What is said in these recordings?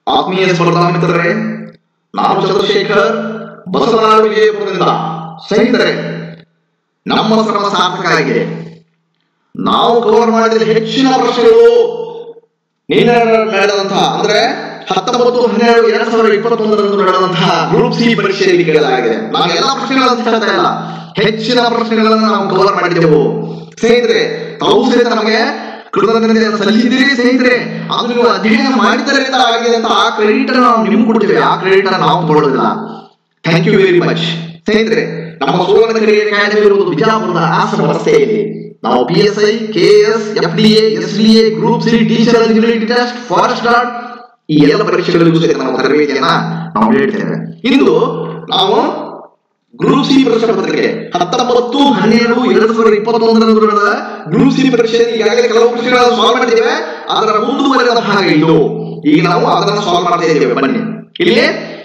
ಆತ್ಮೀಯ ಸ್ಪರ್ಧಾ ಮಿತ್ರರೇ ನಾನು ಚಂದ್ರಶೇಖರ್ ಬಸವನಾಡು ವಿಜಯಪುರದಿಂದ ಸ್ನೇಹಿತರೆ ನಮ್ಮ ಶ್ರಮ ಸಾರ್ಥಕ ಆಗಿದೆ ನಾವು ಕವರ್ ಮಾಡಿದ ಹೆಚ್ಚಿನ ಪ್ರಶ್ನೆಗಳು ನಿನ್ನೆ ನಡೆದಂತಹ ಅಂದ್ರೆ ಹತ್ತೊಂಬತ್ತು ಹನ್ನೆರಡು ಎರಡ್ ಸಾವಿರದ ಇಪ್ಪತ್ತೊಂದರಂದು ನಡೆದಂತಹ ಗ್ರೂಪ್ ಸಿ ಪರೀಕ್ಷೆಯಲ್ಲಿ ಕೇಳಲಾಗಿದೆ ನಾನು ಎಲ್ಲಾ ಪ್ರಶ್ನೆಗಳನ್ನು ಹೇಳ್ತಾ ಇಲ್ಲ ಹೆಚ್ಚಿನ ಪ್ರಶ್ನೆಗಳನ್ನು ನಾವು ಕವರ್ ಮಾಡಿದ್ದೆವು ಸ್ನೇಹಿತರೆ ತಾವು ಸಹಿತ ನಮಗೆ ಕೃತಜ್ಞತೆಯನ್ನು ಸಲ್ಲಿಸಿದ್ದೀರಿ ಸ್ನೇಹಿತರೆ ಅದು ನೀವು ಅಧ್ಯಯನ ಮಾಡಿದ್ದರಿಂದ ಆಗಿದೆ ಅಂತ ಆ ಕ್ರೆಡಿಟ್ ನಾವು ನಿಮ್ಗೆ ಕೊಡ್ತೇವೆ ಆ ಕ್ರೆಡಿಟ್ ನಾವು ತಗೊಳ್ಳೋದಿಲ್ಲ ಥ್ಯಾಂಕ್ ಯು ವೆರಿ ಮಚ್ ಸ್ನೇಹಿತರೆ ನಮ್ಮ ಸುವರ್ಣ ಕರಿಯ ಕಾಯ್ದೆ ಇರುವುದು ಬಿಜಾಪುರದ ಆಶ್ರಮ ರಸ್ತೆಯಲ್ಲಿ ನಾವು P S I K S F D A S D A group C teacher eligibility test forest guard ಈ ಎಲ್ಲ ಪರೀಕ್ಷೆಗಳಿಗೂ ಸಹಿತ ನಾವು ತರಬೇತಿಯನ್ನ ನಾವು ನೀಡ್ತೇವೆ ಇಂದು ನಾವು ಗ್ರೂಪ್ ಸಿ ಪರೀಕ್ಷಾ ಪತ್ರಿಕೆ ಹತ್ತೊಂಬತ್ತು ಹನ್ನೆರಡು ಎರಡು ಸಾವಿರದ ಇಪ್ಪತ್ತೊಂದರಂದು ನಡೆದ ಗ್ರೂಪ್ ಸಿ ಪರೀಕ್ಷೆಯಲ್ಲಿ ಈಗಾಗಲೇ ಕೆಲವು ಪ್ರಶ್ನೆಗಳನ್ನು ಸಾಲ್ವ್ ಮಾಡಿದ್ದೇವೆ ಅದರ ಮುಂದುವರೆದ ಭಾಗ ಇದು ಈಗ ನಾವು ಅದನ್ನು ಸಾಲ್ವ್ ಮಾಡ್ತಾ ಇದ್ದೇವೆ ಬನ್ನಿ ಇಲ್ಲಿ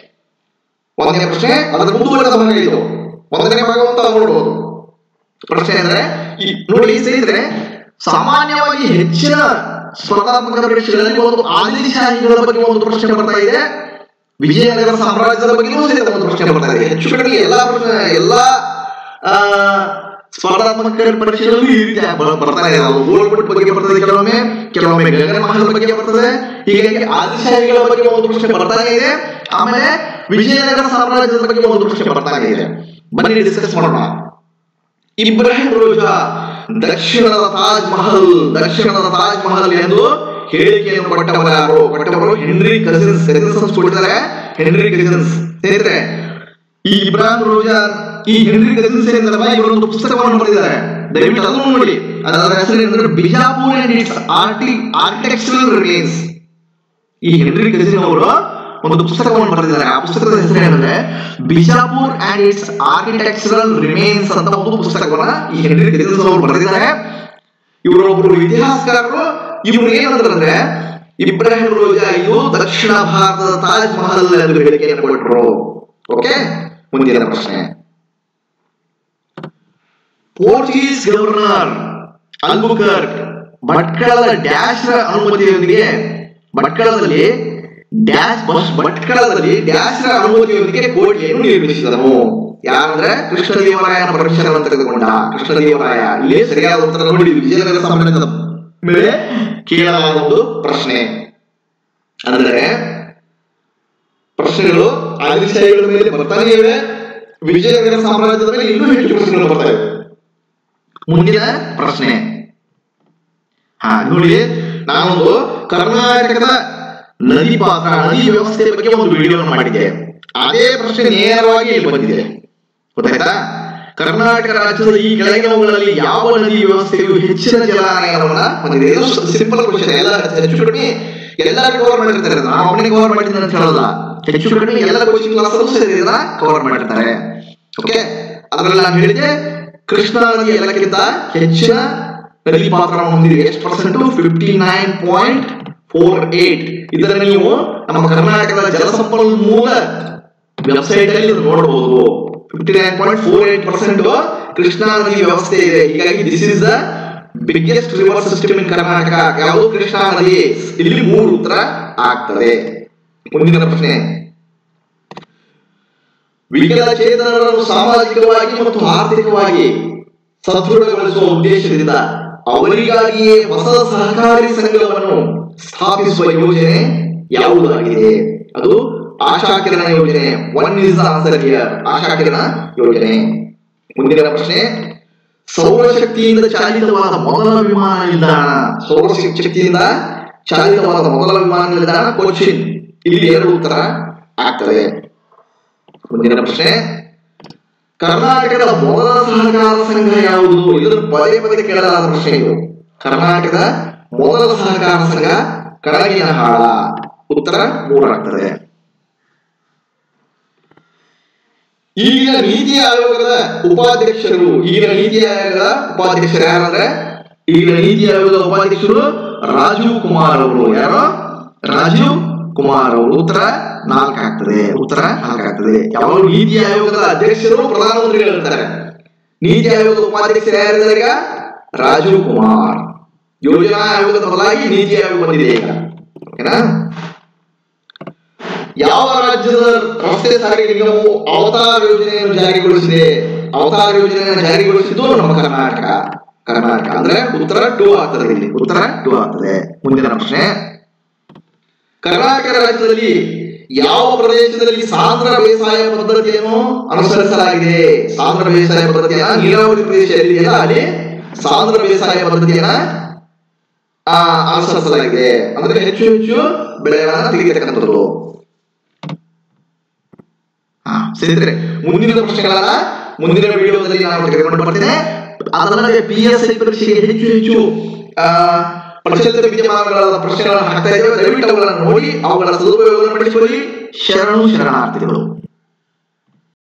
ಒಂದನೇ ಪ್ರಶ್ನೆ ಅದರ ಮುಂದುವರೆದ ಭಾಗ ಇದು ಒಂದನೇ ಭಾಗವಂತ ನೋಡಬಹುದು ಪ್ರಶ್ನೆ ಅಂದ್ರೆ ಈ ನೋಡಿ ಸ್ನೇಹಿತರೆ ಸಾಮಾನ್ಯವಾಗಿ ಹೆಚ್ಚಿನ ಸ್ಪರ್ಧಾತ್ಮಕ ಪರೀಕ್ಷೆಗಳಲ್ಲಿ ಒಂದು ಆದಿಶಾಹಿಗಳ ಬಗ್ಗೆ ಒಂದು ಪ್ರಶ್ನೆ ಬರ್ತಾ ಇದೆ ವಿಜಯನಗರ ಸಾಮ್ರಾಜ್ಯದ ಬಗ್ಗೆಯೂ ಸಹಿತ ಒಂದು ಪ್ರಶ್ನೆ ಬರ್ತಾ ಇದೆ ಹೆಚ್ಚು ಕಡಿಮೆ ಎಲ್ಲಾ ಪ್ರಶ್ನೆ ಎಲ್ಲಾ ಆ, ಸ್ಪರ್ಧಾತ್ಮಕ ಪರೀಕ್ಷೆಗಳಲ್ಲೂ ಈ ರೀತಿ ಬ- ಬರ್ತಾ ಇದೆ ಅದು ಗೋಲ್ಗುಟ್ ಬಗ್ಗೆ ಬರ್ತದೆ ಕೆಲವೊಮ್ಮೆ ಕೆಲವೊಮ್ಮೆ ಗಗನ ಮಹಲ್ ಬಗ್ಗೆ ಬರ್ತದೆ ಹೀಗಾಗಿ ಆದಿಶಾಹಿಗಳ ಬಗ್ಗೆ ಒಂದು ಪ್ರಶ್ನೆ ಬರ್ತಾನೆ ಇದೆ ಆಮೇಲೆ ವಿಜಯನಗರ ಸಾಮ್ರಾಜ್ಯದ ಬಗ್ಗೆ ಒಂದು ಪ್ರಶ್ನೆ ಬರ್ತಾನೆ ಇದೆ ಬನ್ನಿ ಡಿಸ್ಕಸ್ ಮಾಡೋಣ ಇಬ್ರಾಹಿಂ ರೋಜಾ ದಕ್ಷಿಣದ ತಾಜ್ ಮಹಲ್ ದಕ್ಷಿಣದ ತಾಜ್ ಮಹಲ್ ಎಂದು ಹೇಳಿಕೆಯನ್ನು ಕೊಟ್ಟವರು ಯಾರು ಕೊಟ್ಟವರು ಹೆನ್ರಿ ಕಸಿನ್ಸ್ ಕಸಿನ್ಸ್ ಕೊಟ್ಟಿದ್ದಾರೆ ಹೆನ್ರಿ ಕಸಿನ್ಸ್ ಸ್ನೇಹಿತರೆ ಈ ಇಬ್ರಾಹಿಂ ರೋಜಾ ಈ ಹೆನ್ರಿ ಕಸಿನ್ಸ್ ಏನಂದ್ರೆ ಇವರೊಂದು ಪುಸ್ತಕವನ್ನು ಬರೆದಿದ್ದಾರೆ ದಯವಿಟ್ಟು ಅದನ್ನು ನೋಡಿ ಅದರ ಹೆಸರು ಏನಂದ್ರೆ ಬಿಜಾಪುರ್ ಅಂಡ್ ಇಟ್ಸ್ ಆರ್ಟಿ ಆರ್ಕಿಟೆಕ್ಚರಲ್ ರಿಮೇನ್ಸ್ ಈ ಹೆನ್ರಿ ಕಸಿನ್ ಅವರು ಒಂದು ಪುಸ್ತಕವನ್ನು ಬರೆದಿದ್ದಾರೆ ಆ ಪುಸ್ತಕದ ಹೆಸರು ಏನಂದ್ರೆ Bijapur and its architectural remains ಅಂತ ಒಂದು ಪುಸ್ತಕವನ್ನ ಈ ಹೆನ್ರಿ ಕಸಿನ್ಸ್ ಅವರು ಬರೆದಿದ್ದಾರೆ ಇವರೊಬ್ಬರು ಇತಿಹಾಸಕಾರರು ಇವರು ಏನಂದ್ರೆ ಇಬ್ರಾಹಿಂ ರೋಜಾ ಇದು ದಕ್ಷಿಣ ಭಾರತದ ತಾಜ್ ಮಹಲ್ ಎಂದು ಹೇಳಿಕೆಯನ್ನು ಕೊಟ್ಟರು ಓಕೆ ಮುಂದಿನ ಪ್ರಶ್ನೆ ಪೋರ್ಚುಗೀಸ್ ಗವರ್ನರ್ ಅಲ್ಬುಕರ್ಕ್ ಭಟ್ಕಳದ ಡ್ಯಾಶ್ ರ ಅನುಮತಿಯೊಂದಿಗೆ ಭಟ್ಕಳದಲ್ಲಿ ಡ್ಯಾಶ್ ಬಸ್ ಭಟ್ಕಳದಲ್ಲಿ ಡ್ಯಾಶ್ ರ ಅನುಮತಿಯೊಂದಿಗೆ ಕೋಟೆಯನ್ನು ನಿರ್ಮಿಸಿದನು ಯಾರಂದ್ರೆ ಕೃಷ್ಣದೇವರಾಯನ ಪರ್ಮಿಷನ್ ತೆಗೆದುಕೊಂಡ ಕೃಷ್ಣದೇವರಾಯ ಇಲ್ಲಿ ಸರಿಯಾದ ಉತ್ತರ ನೋಡಿ ವಿಜಯನಗರ ಸಾಮ್ರಾಜ್ಯದ ಮೇಲೆ ಕೇಳಲಾದ ಒಂದು ಪ್ರಶ್ನೆ ಅಂದರೆ ಪ್ರಶ್ನೆಗಳು ಆದಿಶಾಹಿಗಳ ಮೇಲೆ ಬರ್ತಾನೆ ಇವೆ ವಿಜಯನಗರ ಸಾಮ್ರಾಜ್ಯದ ಮೇಲೆ ಇನ್ನೂ ಹೆಚ್ಚು ಪ್ರಶ್ನೆಗಳು ಬರ್ತಾ ಇವೆ ಮುಂದಿನ ಪ್ರಶ್ನೆ ಹಾ ನೋಡಿ ನಾನೊಂದು ಕರ್ನಾಟಕದ ನದಿ ಪಾತ್ರ ನದಿ ವ್ಯವಸ್ಥೆ ಬಗ್ಗೆ ಒಂದು ವಿಡಿಯೋ ಮಾಡಿದ್ದೆ ಅದೇ ಪ್ರಶ್ನೆ ನೇರವಾಗಿ ಇಲ್ಲಿ ಬಂದಿದೆ ಗೊತ್ತಾಯ್ತಾ ಕರ್ನಾಟಕ ರಾಜ್ಯದ ಈ ಕೆಳಗಿನವುಗಳಲ್ಲಿ ಯಾವ ನದಿ ವ್ಯವಸ್ಥೆಯು ಹೆಚ್ಚಿನ ಜಲಾನಯನವನ್ನ ಹೊಂದಿದೆ ಇದು ಸಿಂಪಲ್ ಕ್ವಶನ್ ಎಲ್ಲ ಹೆಚ್ಚು ಕಡಿಮೆ ಎಲ್ಲರೂ ಕವರ್ ಮಾಡಿರ್ತಾರೆ ನಾನು ಒಬ್ಬನೇ ಕವರ್ ಮಾಡಿದ್ದೀನಿ ಅಂತ ಹೇಳಲ್ಲ ಹೆಚ್ಚು ಕಡಿಮೆ ಎಲ್ಲ ಕೋಚಿಂಗ್ ಕ್ಲಾಸ್ ಇದನ್ನ ಕವರ್ ಮಾಡಿರ್ತಾರೆ ಓಕೆ ಅದರಲ್ಲಿ ನಾನು ಹೇಳಿದೆ ಕೃಷ್ಣಾ ನದಿ ಎಲ್ಲಕ್ಕಿಂತ ಹೆಚ್ಚಿನ ನದಿ ಪಾತ್ರವನ್ನು ಹೊಂದಿದೆ ಎಷ್ಟು percent fifty nine point four eight ಇದನ್ನ ನೀವು ನಮ್ಮ ಕರ್ನಾಟಕದ ಜಲಸಂಪನ್ಮೂಲ ವೆಬ್ಸೈಟ್ ಅಲ್ಲಿ ಇದನ್ನ ನೋಡಬಹುದು fifty nine point four eight percent Krishna ನದಿ ವ್ಯವಸ್ಥೆ ಇದೆ ಹೀಗಾಗಿ this is the biggest river system in Karnataka ಯಾವುದು ಕೃಷ್ಣಾ ನದಿ ಇಲ್ಲಿ ಮೂರು ಉತ್ತರ ಆಗ್ತದೆ ಮುಂದಿನ ಪ್ರಶ್ನೆ ವಿಕಲಚೇತನರನ್ನು ಸಾಮಾಜಿಕವಾಗಿ ಮತ್ತು ಆರ್ಥಿಕವಾಗಿ ಸದೃಢಗೊಳಿಸುವ ಉದ್ದೇಶದಿಂದ ಅವರಿಗಾಗಿಯೇ ಹೊಸ ಸಹಕಾರಿ ಸಂಘವನ್ನು ಸ್ಥಾಪಿಸುವ ಯೋಜನೆ ಯಾವುದಾಗಿದೆ ಅದು ಆಶಾಕಿರಣ ಯೋಜನೆ one is answer here Ashakirana ಯೋಜನೆ ಮುಂದಿನ ಪ್ರಶ್ನೆ ಸೌರಶಕ್ತಿಯಿಂದ ಚಾಲಿತವಾದ ಮೊದಲ ವಿಮಾನ ನಿಲ್ದಾಣ ಸೌರ ಶಕ್ತಿಯಿಂದ ಚಾಲಿತವಾದ ಮೊದಲ ವಿಮಾನ ನಿಲ್ದಾಣ ಕೊಚ್ಚಿನ್ ಇಲ್ಲಿ ಎರಡು ಉತ್ತರ ಆಗ್ತದೆ ಮುಂದಿನ ಪ್ರಶ್ನೆ ಕರ್ನಾಟಕದ ಮೊದಲ ಸಹಕಾರ ಸಂಘ ಯಾವುದು ಇದನ್ನು ಪದೇ ಪದೇ ಕೇಳಲಾದ ಪ್ರಶ್ನೆ ಇದು ಕರ್ನಾಟಕದ ಮೊದಲ ಸಹಕಾರ ಸಂಘ ಕಡಗಿನ ಹಾಳ ಉತ್ತರ ಮೂರಾಗ್ತದೆ ಈಗಿನ ನೀತಿ ಆಯೋಗದ ಉಪಾಧ್ಯಕ್ಷರು ಈಗಿನ ನೀತಿ ಆಯೋಗದ ಉಪಾಧ್ಯಕ್ಷರು ಯಾರಂದ್ರೆ ಈಗಿನ ನೀತಿ ಆಯೋಗದ ಉಪಾಧ್ಯಕ್ಷರು ರಾಜೀವ್ ಕುಮಾರ್ ಅವರು ಯಾರು ರಾಜೀವ್ ಕುಮಾರ್ ಅವರು ಉತ್ತರ ನಾಲ್ಕಾಗ್ತದೆ ಉತ್ತರ ನಾಲ್ಕಾಗ್ತದೆ ಯಾವಾಗಲೂ ನೀತಿ ಆಯೋಗದ ಅಧ್ಯಕ್ಷರು ಪ್ರಧಾನಮಂತ್ರಿಗಳಿರ್ತಾರೆ ನೀತಿ ಆಯೋಗದ ಉಪಾಧ್ಯಕ್ಷರು ಯಾರಿದ್ದಾರೆ ಈಗ ರಾಜೀವ್ ಕುಮಾರ್ ಯೋಜನಾ ಆಯೋಗದ ಬದಲಾಗಿ ನೀತಿ ಆಯೋಗ ಬಂದಿದೆ ಈಗ ಓಕೆನಾ ಯಾವ ರಾಜ್ಯದ ರಸ್ತೆ ಸಾರಿಗೆ ನಿಗಮವು ಅವತಾರ ಯೋಜನೆಯನ್ನು ಜಾರಿಗೊಳಿಸಿದೆ ಅವತಾರ ಯೋಜನೆಯನ್ನು ಜಾರಿಗೊಳಿಸಿದ್ದು ನಮ್ಮ ಕರ್ನಾಟಕ ಕರ್ನಾಟಕ ಅಂದ್ರೆ ಉತ್ತರ ಟೂ ಆಗ್ತದೆ ಇಲ್ಲಿ ಉತ್ತರ ಟೂ ಆಗ್ತದೆ ಮುಂದಿನ ಪ್ರಶ್ನೆ ಕರ್ನಾಟಕ ರಾಜ್ಯದಲ್ಲಿ ಯಾವ ಪ್ರದೇಶದಲ್ಲಿ ಸಾಂದ್ರ ಬೇಸಾಯ ಪದ್ಧತಿಯನ್ನು ಅನುಸರಿಸಲಾಗಿದೆ ಸಾಂದ್ರ ಬೇಸಾಯ ಪದ್ಧತಿಯನ್ನ ನೀರಾವರಿ ಪ್ರದೇಶ ಎಲ್ಲಿದೆಯಲ್ಲ ಅಲ್ಲಿ ಸಾಂದ್ರ ಬೇಸಾಯ ಪದ್ಧತಿಯನ್ನ ಆ, ಅನುಸರಿಸಲಾಗಿದೆ ಅಂದ್ರೆ ಹೆಚ್ಚು ಹೆಚ್ಚು ಬೆಳೆಗಳನ್ನ ತೆಗೆಯತಕ್ಕಂಥದ್ದು ಹಾ ಸ್ನೇಹಿತರೆ ಮುಂದಿನ ಪ್ರಶ್ನೆಗಳನ್ನ ಮುಂದಿನ ವಿಡಿಯೋದಲ್ಲಿ ನಾನು ತೆಗೆದುಕೊಂಡು ಬರ್ತೇನೆ ಅದಲ್ಲದೆ ಪಿ ಎಸ್ ಐ ಪರೀಕ್ಷೆಗೆ ಹೆಚ್ಚು ಹೆಚ್ಚು ಆ, ಪ್ರಚಲಿತ ವಿದ್ಯಮಾನಗಳಾದ ಪ್ರಶ್ನೆಗಳನ್ನು ಹಾಕ್ತಾ ಇದ್ದೇವೆ ದಯವಿಟ್ಟು ಅವುಗಳನ್ನು ನೋಡಿ ಅವುಗಳ ಸದುಪಯೋಗವನ್ನು ಪಡಿಸಿಕೊಳ್ಳಿ ಶರಣು ಶರಣಾರ್ಥಿಗಳು